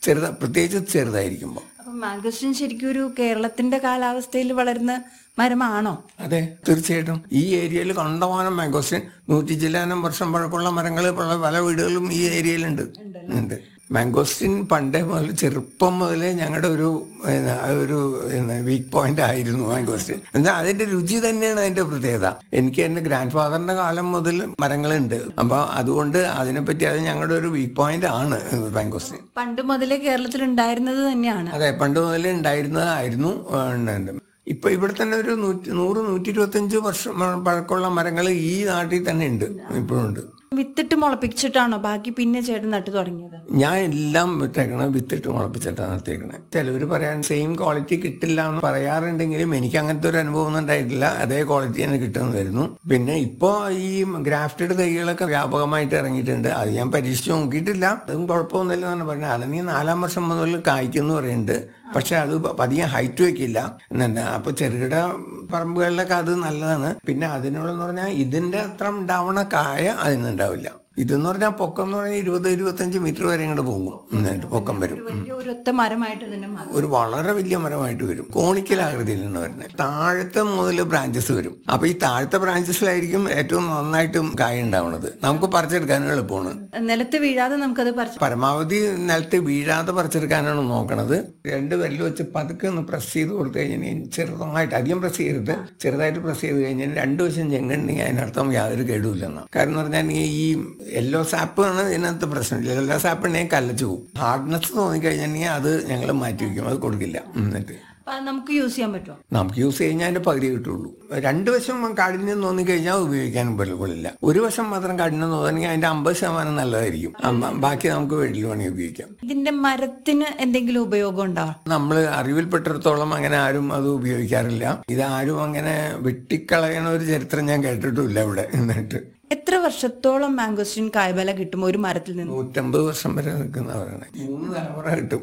ചെറുത പ്രത്യേകിച്ച് ചെറുതായിരിക്കുമ്പോൾ അപ്പൊ മാംഗോസ്റ്റിൻ ശരിക്കും ഒരു കേരളത്തിന്റെ കാലാവസ്ഥയിൽ വളരുന്ന മരമാണോ അതെ തീർച്ചയായിട്ടും ഈ ഏരിയയിൽ കണ്ടമാനം മാംഗോസ്റ്റിൻ നൂറ്റി ചില്ലാനം വർഷം പഴക്കമുള്ള മരങ്ങൾ പല പല വീടുകളും ഈ ഏരിയയിലുണ്ട് ഉണ്ട് മാംഗോസ്റ്റിൻ പണ്ടേ മുതൽ ചെറുപ്പം മുതലേ ഞങ്ങളുടെ ഒരു എന്നാ, ഒരു വീക്ക് പോയിന്റ് ആയിരുന്നു മാംഗോസ്റ്റിൻ എന്നാൽ അതിന്റെ രുചി തന്നെയാണ് അതിന്റെ പ്രത്യേകത എനിക്ക് എന്റെ ഗ്രാൻഡ് ഫാദറിന്റെ കാലം മുതൽ മരങ്ങളുണ്ട് അപ്പൊ അതുകൊണ്ട് അതിനെപ്പറ്റി അത് ഞങ്ങളുടെ ഒരു വീക്ക് പോയിന്റ് ആണ് മാംഗോസ്റ്റിൻ പണ്ട് മുതലേ കേരളത്തിൽ ഉണ്ടായിരുന്നത് തന്നെയാണ് അതെ പണ്ട് മുതലേ ഉണ്ടായിരുന്നതായിരുന്നു ആ, ഉണ്ട്. ഇപ്പൊ ഇവിടെ തന്നെ ഒരു നൂറ്റി നൂറ് നൂറ്റി ഇരുപത്തഞ്ച് വർഷം പഴക്കമുള്ള മരങ്ങൾ ഈ നാട്ടിൽ തന്നെ ഉണ്ട് ഇപ്പോഴും ഉണ്ട് വിത്തിട്ട് മുളപ്പിച്ചിട്ടാണോ ബാക്കി പിന്നെ ചേട്ടൻ നട്ടു തുടങ്ങിയത് ഞാൻ എല്ലാം വിട്ടേക്കണേ വിത്തിട്ട് മുളപ്പിച്ചിട്ടാണ് നിർത്തിയേക്കണേ ചിലവർ പറയാൻ സെയിം ക്വാളിറ്റി കിട്ടില്ല എന്ന് പറയാറുണ്ടെങ്കിലും എനിക്ക് അങ്ങനത്തെ ഒരു അനുഭവം ഒന്നും ഉണ്ടായിട്ടില്ല അതേ ക്വാളിറ്റി തന്നെ കിട്ടുമെന്ന് വരുന്നു പിന്നെ ഇപ്പോ ഈ ഗ്രാഫ്റ്റഡ് തൈകളൊക്കെ വ്യാപകമായിട്ട് ഇറങ്ങിയിട്ടുണ്ട് അത് ഞാൻ പരീക്ഷിച്ച് നോക്കിയിട്ടില്ല അതും കുഴപ്പമൊന്നുമില്ല എന്നാണ് പറഞ്ഞത് അല്ലെങ്കിൽ നാലാം വർഷം മുതൽ കായ്ക്കുന്നു പറയുന്നുണ്ട് പക്ഷെ അത് അധികം ഹൈറ്റ് വെക്കില്ല എന്നുണ്ട് അപ്പൊ ചെറുകിട പറമ്പുകളിലൊക്കെ അത് നല്ലതാണ് പിന്നെ അതിനുള്ളെന്ന് പറഞ്ഞാൽ ഇതിന്റെ അത്ര ഉണ്ടാവണ കായ അതിനുണ്ടാവില്ല ഇതെന്ന് പറഞ്ഞാൽ പൊക്കം എന്ന് പറഞ്ഞാൽ ഇരുപത് ഇരുപത്തഞ്ച് മീറ്റർ വരെ ഇങ്ങോട്ട് പോകും എന്നിട്ട് പൊക്കം വരും വലിയ ഒരു ഒത്ത മരമായിട്ട് തന്നെ മാറും ഒരു വളരെ വലിയ മരമായിട്ട് വരും കോണിക്കൽ ആകൃതിയിലാണ് വരുന്നത് താഴത്തെ മുതൽ ബ്രാഞ്ചസ് വരും അപ്പൊ ഈ താഴത്തെ ബ്രാഞ്ചസിലായിരിക്കും ഏറ്റവും നന്നായിട്ട് കായ ഉണ്ടാവുന്നത് നമുക്ക് പറിച്ചെടുക്കാനും എളുപ്പമാണ് നിലത്ത് വീഴാതെ നമുക്കത് പറിച്ച് പരമാവധി നിലത്ത് വീഴാതെ പറിച്ചെടുക്കാനാണ് നോക്കണത് രണ്ട് വിരൽ വെച്ച് പതുക്കെ ഒന്ന് പ്രസ് ചെയ്ത് കൊടുത്തു കഴിഞ്ഞാൽ ചെറുതായിട്ട് അധികം പ്രസ് ചെയ്യരുത് ചെറുതായിട്ട് പ്രസ് ചെയ്ത് കഴിഞ്ഞാൽ രണ്ട് വശം ചെങ്ങുണ്ടെങ്കിൽ അതിനർത്ഥം യാതൊരു കേടുമില്ലെന്നാണ് കാരണം എന്ന് പറഞ്ഞാൽ ഈ യെല്ലോ സാപ്പ് ആണ് ഇതിനകത്ത് പ്രശ്നം യെല്ലോ സാപ്പ് ഉണ്ടെങ്കിൽ കല്ലച്ചു പോകും ഹാർഡ്നെസ് തോന്നിക്കഴിഞ്ഞിട്ടുണ്ടെങ്കിൽ അത് ഞങ്ങൾ മാറ്റി വയ്ക്കും അത് കൊടുക്കില്ല എന്നിട്ട് അപ്പൊ അത് നമുക്ക് യൂസ് ചെയ്യാൻ പറ്റുമോ നമുക്ക് യൂസ് കഴിഞ്ഞാൽ അതിന്റെ പകുതി കിട്ടുള്ളൂ രണ്ട് വശം കാഠിന്യം തോന്നിക്കഴിഞ്ഞാൽ ഉപയോഗിക്കാൻ കൊള്ളില്ല ഒരു വശം മാത്രം കാഠിന്യം തോന്നുകയാണെങ്കിൽ അതിന്റെ അമ്പത് ശതമാനം നല്ലതായിരിക്കും അമ്പ- ബാക്കി നമുക്ക് വീട്ടിൽ വേണമെങ്കിൽ ഉപയോഗിക്കാം ഇതിന്റെ മരത്തിന് എന്തെങ്കിലും ഉപയോഗം ഉണ്ടാവും നമ്മൾ അറിവിൽപ്പെട്ടിടത്തോളം അങ്ങനെ ആരും അത് ഉപയോഗിക്കാറില്ല ഇത് ആരും അങ്ങനെ വെട്ടിക്കളയണ ഒരു ചരിത്രം ഞാൻ കേട്ടിട്ടുമില്ല ഇവിടെ എന്നിട്ട് എത്ര വർഷത്തോളം മാംഗോസ്റ്റിൻ കായ്ബല കിട്ടും ഒരു മരത്തിൽ നിന്ന് നൂറ്റമ്പത് വർഷം വരെ നിൽക്കുന്നവരാണ് മൂന്ന് തലമുറ കിട്ടും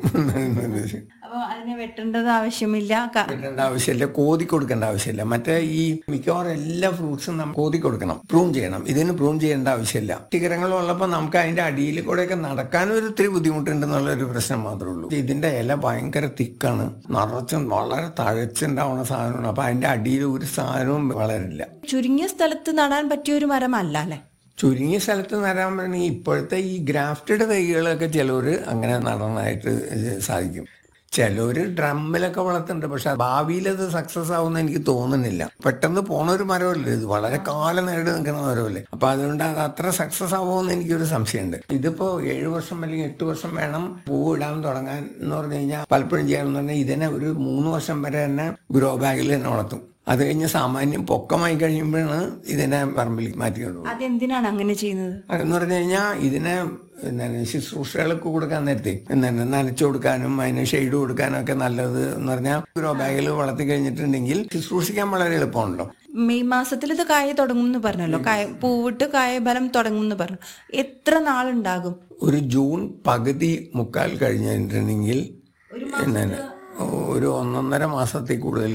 അപ്പൊ അതിനെ വെട്ടേണ്ടത് ആവശ്യമില്ല ക- കിട്ടേണ്ട ആവശ്യമില്ല കോതി കൊടുക്കേണ്ട ആവശ്യമില്ല മറ്റേ ഈ മിക്കവാറും എല്ലാ ഫ്രൂട്ട്സും നമ്മൾ കോതി കൊടുക്കണം പ്രൂൺ ചെയ്യണം ഇതിന് പ്രൂൺ ചെയ്യേണ്ട ആവശ്യമില്ല ശിഖരങ്ങൾ ഉള്ളപ്പോൾ നമുക്ക് അതിന്റെ അടിയിൽ കൂടെയൊക്കെ നടക്കാനും ഒരു ഇത്തിരി ബുദ്ധിമുട്ടുണ്ടെന്നുള്ള ഒരു പ്രശ്നം മാത്രമേ ഉള്ളൂ ഇതിന്റെ ഇല ഭയങ്കര തിക്കാണ് നിറച്ചും വളരെ തഴച്ചുണ്ടാവുന്ന സാധനമാണ് അപ്പൊ അതിന്റെ അടിയിൽ ഒരു സാധനവും വളരില്ല ചുരുങ്ങിയ സ്ഥലത്ത് നടാൻ പറ്റിയ ഒരു മരമല്ല അല്ലെ ചുരുങ്ങിയ സ്ഥലത്ത് നടാൻ വേണമെങ്കിൽ ഇപ്പോഴത്തെ ഈ ഗ്രാഫ്റ്റഡ് തൈകളൊക്കെ ചിലവർ അങ്ങനെ നടനായിട്ട് സാധിക്കും ചിലവർ ഡ്രമ്മിലൊക്കെ വളർത്തുന്നുണ്ട് പക്ഷെ ഭാവിയിൽ അത് സക്സസ് ആവുമെന്ന് എനിക്ക് തോന്നുന്നില്ല പെട്ടെന്ന് പോണ ഒരു മരമല്ലേ ഇത് വളരെ കാലം നേടി നിൽക്കുന്ന മരമല്ലേ അപ്പൊ അതുകൊണ്ട് അത് അത്ര സക്സസ് ആവുമെന്ന് എനിക്കൊരു സംശയമുണ്ട് ഇതിപ്പോ ഏഴു വർഷം അല്ലെങ്കിൽ എട്ട് വർഷം വേണം പൂ ഇടാൻ തുടങ്ങാൻ എന്ന് പറഞ്ഞു കഴിഞ്ഞാൽ പലപ്പോഴും ചെയ്യാമെന്ന് പറഞ്ഞാൽ ഇതിനെ ഒരു മൂന്ന് വർഷം വരെ തന്നെ ഗ്രോ ബാഗിൽ തന്നെ വളർത്തും അത് കഴിഞ്ഞ് സാമാന്യം പൊക്കമായി കഴിയുമ്പോഴാണ് ഇതിനെ പറമ്പിലേക്ക് മാറ്റിക്കൊണ്ടു അതെന്തിനാണ് അങ്ങനെ ചെയ്യുന്നത് അതെന്ന് പറഞ്ഞു കഴിഞ്ഞാൽ ഇതിനെ എന്താണ് ശുശ്രൂഷകൾക്ക് കൊടുക്കാൻ നേരത്തെ എന്താണ് നനച്ചു കൊടുക്കാനും അതിന് ഷെയ്ഡ് കൊടുക്കാനും ഒക്കെ നല്ലത് എന്ന് പറഞ്ഞാൽ ഗ്രോ ബാഗിൽ വളർത്തി കഴിഞ്ഞിട്ടുണ്ടെങ്കിൽ ശുശ്രൂഷിക്കാൻ വളരെ എളുപ്പമുണ്ടല്ലോ മെയ് മാസത്തിൽ ഇത് കായ തുടങ്ങും എന്ന് പറഞ്ഞല്ലോ കായ പൂവിട്ട് കായബലം തുടങ്ങും എന്ന് പറഞ്ഞു എത്ര നാളുണ്ടാകും ഒരു ജൂൺ പകുതി മുക്കാൽ കഴിഞ്ഞിട്ടുണ്ടെങ്കിൽ എന്താണ് ഒരു ഒന്നൊന്നര മാസത്തിൽ കൂടുതൽ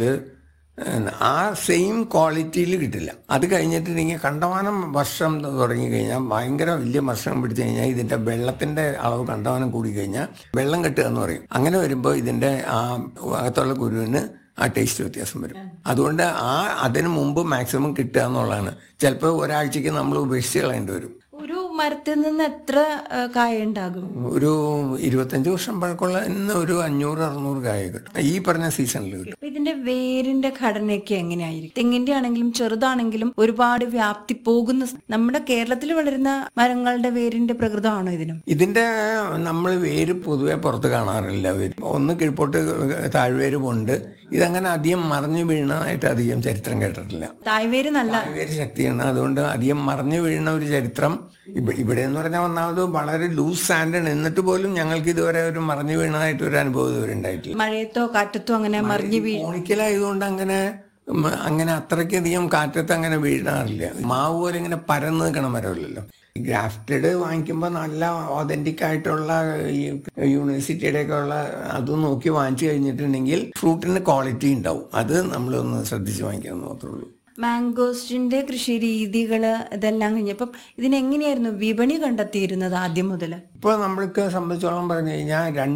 ആ സെയിം ക്വാളിറ്റിയിൽ കിട്ടില്ല അത് കഴിഞ്ഞിട്ടുണ്ടെങ്കിൽ കണ്ടമാനം വർഷം തുടങ്ങി കഴിഞ്ഞാൽ ഭയങ്കര വലിയ വർഷം പിടിച്ചു കഴിഞ്ഞാൽ ഇതിന്റെ വെള്ളത്തിന്റെ അളവ് കണ്ടമാനം കൂടി കഴിഞ്ഞാൽ വെള്ളം കെട്ടുക എന്ന് പറയും അങ്ങനെ വരുമ്പോൾ ഇതിന്റെ ആ അകത്തുള്ള കുരുവിന് ആ ടേസ്റ്റ് വ്യത്യാസം വരും അതുകൊണ്ട് ആ അതിന് മുമ്പ് മാക്സിമം കിട്ടുക എന്നുള്ളതാണ് ചിലപ്പോൾ ഒരാഴ്ചക്ക് നമ്മൾ ഉപേക്ഷിച്ച് കളയേണ്ടി വരും ഒരു മരത്തിൽ നിന്ന് എത്ര ആ, കായ ഉണ്ടാകും ഒരു ഇരുപത്തഞ്ച് വർഷം പഴക്കമുള്ള ഇന്ന് ഒരു അഞ്ഞൂറ് അറുന്നൂറ് കായ കിട്ടും ഈ പറഞ്ഞ സീസണിൽ കിട്ടും അപ്പൊ ഇതിന്റെ വേരിന്റെ ഘടനയൊക്കെ എങ്ങനെയായിരിക്കും തെങ്ങിന്റെ ആണെങ്കിലും ചെറുതാണെങ്കിലും ഒരുപാട് വ്യാപ്തി പോകുന്ന സ്- നമ്മുടെ കേരളത്തിൽ വളരുന്ന മരങ്ങളുടെ വേരിന്റെ പ്രകൃതമാണോ ഇതിനും ഇതിന്റെ നമ്മൾ വേര് പൊതുവെ പുറത്ത് കാണാറില്ല വേര് ഒന്ന് കീഴ്പോട്ട് താഴ്വേര് ഉണ്ട് ഇതങ്ങനെ അധികം മറിഞ്ഞു വീണതായിട്ട് അധികം ചരിത്രം കേട്ടിട്ടില്ല തായ്വേര് നല്ല താഴ്വേര് ശക്തിയാണ് അതുകൊണ്ട് അധികം മറിഞ്ഞു വീഴുന്ന ഒരു ചരിത്രം ഇവ- ഇവിടെ എന്ന് പറഞ്ഞാൽ ഒന്നാമത് വളരെ ലൂസ് സാൻഡാണ് എന്നിട്ട് പോലും ഞങ്ങൾക്ക് ഇതുവരെ ഒരു മറിഞ്ഞു വീണതായിട്ട് ഒരു അനുഭവം ഇതുവരെ ഉണ്ടായിട്ടില്ല മഴയത്തോ കാറ്റത്തോ അങ്ങനെ മറിഞ്ഞു വീഴ് കോണിക്കലായതുകൊണ്ട് അങ്ങനെ ഉം, അങ്ങനെ അത്രയ്ക്കധികം കാറ്റത്ത് അങ്ങനെ വീഴാറില്ല മാവ് പോലെ ഇങ്ങനെ പരന്ന് നിൽക്കണ മരമില്ലല്ലോ ഗ്രാഫ്റ്റഡ് വാങ്ങിക്കുമ്പോൾ നല്ല ഓതന്റിക് ആയിട്ടുള്ള ഈ യൂണിവേഴ്സിറ്റിയുടെ ഒക്കെ ഉള്ള അത് നോക്കി വാങ്ങിച്ചു കഴിഞ്ഞിട്ടുണ്ടെങ്കിൽ ഫ്രൂട്ടിന് ക്വാളിറ്റി ഉണ്ടാവും അത് നമ്മളൊന്ന് ശ്രദ്ധിച്ച് വാങ്ങിക്കാൻ മാത്രമേ ഉള്ളൂ മാംഗോസ്റ്റിന്റെ കൃഷി രീതികള് ഇതെല്ലാം കഴിഞ്ഞപ്പം ഇതിനെങ്ങനെയായിരുന്നു വിപണി കണ്ടെത്തിയിരുന്നത് ആദ്യം മുതൽ ഇപ്പോൾ നമ്മൾക്ക് സംബന്ധിച്ചോളം പറഞ്ഞു കഴിഞ്ഞാൽ